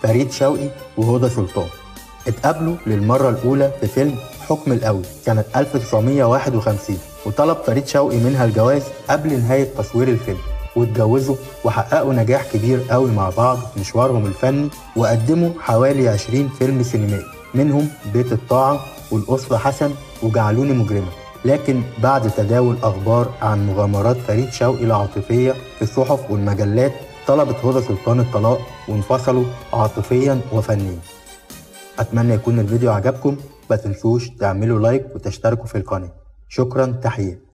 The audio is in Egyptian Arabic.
فريد شوقي وهدى سلطان اتقابلوا للمرة الأولى في فيلم حكم القوي سنة 1951 وطلب فريد شوقي منها الجواز قبل نهاية تصوير الفيلم واتجوزوا وحققوا نجاح كبير قوي مع بعض في مشوارهم الفني وقدموا حوالي 20 فيلم سينمائي منهم بيت الطاعة والأسرة حسن وجعلوني مجرمة لكن بعد تداول أخبار عن مغامرات فريد شوقي العاطفية في الصحف والمجلات طلبت هدى سلطان الطلاق وانفصلوا عاطفيا وفنيا أتمنى يكون الفيديو عجبكم ما تنسوش تعملوا لايك وتشتركوا في القناة شكرا تحية